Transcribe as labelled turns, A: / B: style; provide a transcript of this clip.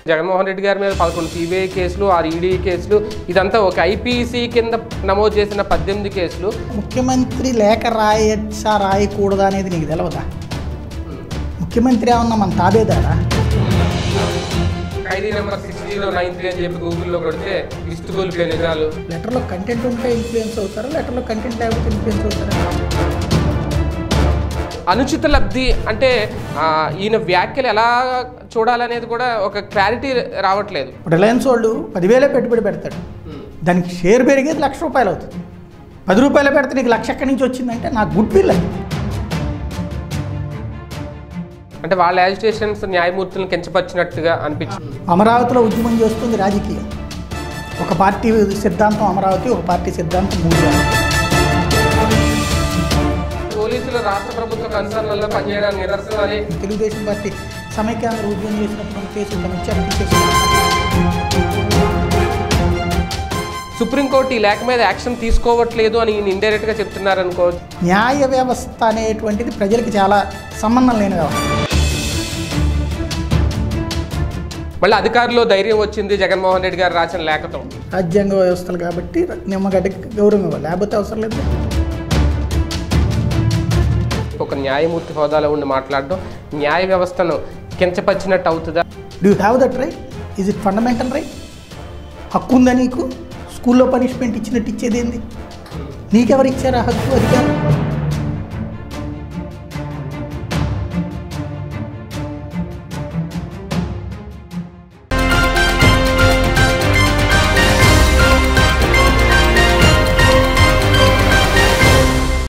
A: జగన్మోహన్ రెడ్డి గారి మీద పదకొండు సిబిఐ కేసులు ఆరు ఈడీ కేసులు ఇదంతా ఒక ఐపీసీ కింద నమోదు చేసిన పద్దెనిమిది కేసులు
B: ముఖ్యమంత్రి లేఖ రాయచ్చా రాయకూడదా అనేది నీకు తెలవదా ముఖ్యమంత్రి ఏమన్నా మన తాబేదారా
A: ఖైదీ number six zero nine three అని చెప్పి గూగుల్లో కొడితే లిస్ట్ కోల్పోయే నిజాలు
B: లెటర్లో కంటెంట్ ఉంటే ఇన్ఫ్లుయెన్స్ అవుతారా లెటర్లో కంటెంట్ లేకపోతే ఇన్ఫ్లుయెన్స్ అవుతారా
A: అనుచిత లబ్ధి అంటే ఆ, ఈయన వ్యాఖ్యలు ఎలా చూడాలనేది కూడా ఒక క్లారిటీ రావట్లేదు
B: రిలయన్స్ వాళ్ళు పదివేలే పెట్టుబడి పెడతాడు దానికి షేర్ పెరిగేది లక్ష రూపాయలు అవుతుంది పది రూపాయలు పెడితే నీకు లక్ష ఎక్కడి నుంచి వచ్చిందంటే నాకు గుడ్ విల్ అది
A: అంటే వాళ్ళ యాజిటేషన్స్ న్యాయమూర్తులను కించపరిచినట్టుగా అనిపించింది
B: అమరావతిలో ఉద్యమం చేస్తుంది రాజకీయం ఒక పార్టీ సిద్ధాంతం అమరావతి ఒక పార్టీ సిద్ధాంతం మూడు
A: పోలీసులు రాష్ట్ర ప్రభుత్వ కన్సర్న్లలో పనిచేయడానికి నిదర్శనం అని
B: తెలుగుదేశం పార్టీ సమైక్యాంధ్ర ఉద్యమం చేసినప్పుడు కేసులు తను ఇచ్చారు తీసేసారు
A: సుప్రీంకోర్టు ఈ లేఖ మీద యాక్షన్ తీసుకోవట్లేదు అని ఈయన ఇండైరెక్ట్ గా చెప్తున్నారు అనుకోవచ్చు
B: న్యాయ వ్యవస్థ అనేటువంటిది ప్రజలకు చాలా సంబంధం లేని వ్యవస్థ
A: మళ్ళీ అధికారులు ధైర్యం వచ్చింది జగన్మోహన్ రెడ్డి గారు రాసిన లేఖతో
B: రాజ్యాంగ వ్యవస్థలు కాబట్టి నిమ్మగడ్డకి గౌరవం ఇవ్వాలి లేకపోతే అవసరం లేదు
A: ఒక న్యాయమూర్తి హోదాలో ఉండి మాట్లాడడం న్యాయ వ్యవస్థను కించపరిచినట్టు అవుతుందా
B: do have that right is it fundamental right హక్కు ఉందా నీకు స్కూల్లో పనిష్మెంట్ ఇచ్చినట్టు ఇచ్చేది ఏంది నీకెవరు ఇచ్చారు ఆ హక్కు అధికారం